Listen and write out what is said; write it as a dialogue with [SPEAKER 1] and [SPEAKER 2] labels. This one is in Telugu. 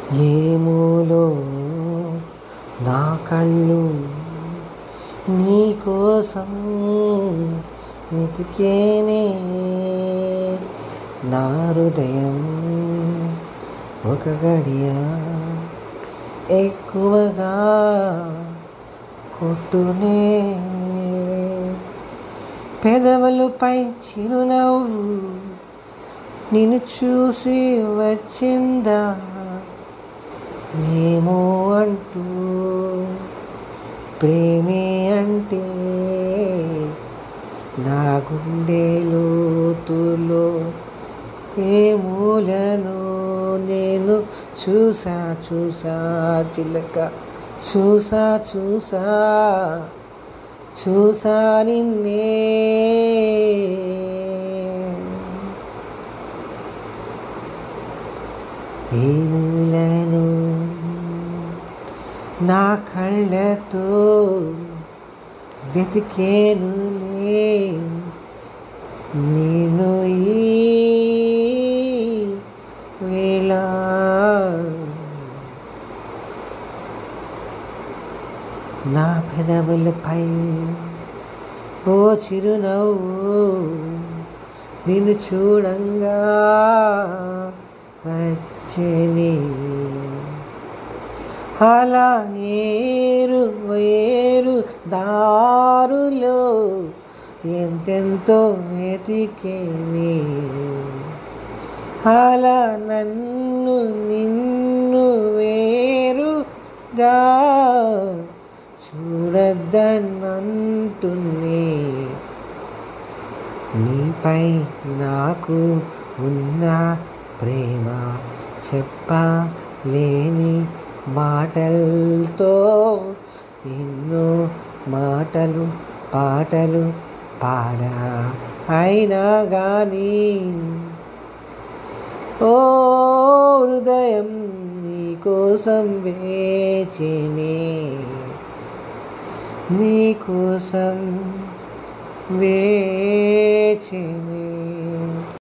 [SPEAKER 1] ఏమోలో నా కళ్ళు నీకోసం వెతికేనే నా హృదయం ఒక గడియ ఎక్కువగా కొట్టునే పెదవులపై చిరునవ్వు నిన్ను చూసి వచ్చిందా ఏమో అంటూ ప్రేమే అంటే నా గుండె లోతులో ఏ మూలను నేను చూసా చూసా చిలక చూసా చూసా చూసా నిన్నే ఏ మూలను నా కళ్ళతో వెతికేనులే నేను ఈ వేళ నా పెదవులపై ఓ చిరునవ్వు నిన్ను చూడంగా వచ్చని అలా ఏరు వేరు దారులో ఎంతెంతో వెతికేని అలా నన్ను నిన్ను వేరుగా చూడద్దనంటున్నే నీపై నాకు ఉన్న ప్రేమ చెప్పలేని మాటలతో ఎన్నో మాటలు పాటలు పాడా అయినా కానీ ఓ హృదయం నీకోసం వేచినే నీకోసం వేచినే